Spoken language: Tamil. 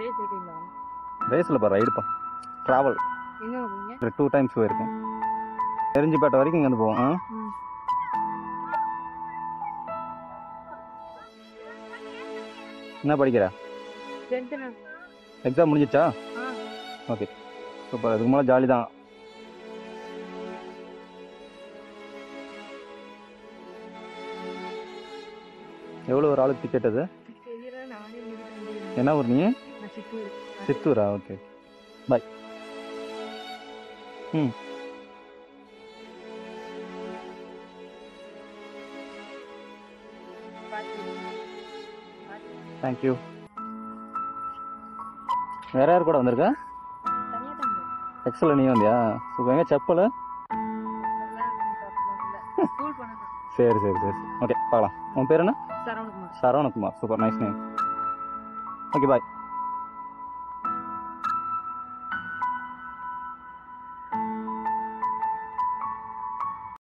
ரேஸ் எடுத்தீங்களா ரேஸில் பா ரைடுப்பா ட்ராவல் எங்க போறீங்க ஒரு டூ டைம்ஸ் போயிருக்கேன் தெரிஞ்சுப்பேட்டை வரைக்கும் இங்கேருந்து போவோம் ஆ? ம். என்ன படிக்கிற டென்த்து எக்ஸாம் முடிஞ்சிச்சா ஆ ஓகே சூப்பர் அதுக்கு மேலே ஜாலி தான் எவ்வளோ ஒரு ஆளுக்கு டிக்கெட் அது தெரியல நானே முடிவு என்ன ஊர் நீ நான் சித்தூர் சித்தூரா ஓகே பாய் ம் தேங்க்யூ வேற யார் கூட வந்திருக்க தனியாக தான் எக்ஸலில் நீ வந்தியா சூப்பர் எங்க செப்பல் ஸ்கூல் பண்ணதான் சரி சரி சரி ஓகே பார்க்கலாம் உன் பேர் என்ன Saravanakumar Saravanakumar super nice name okay பாய்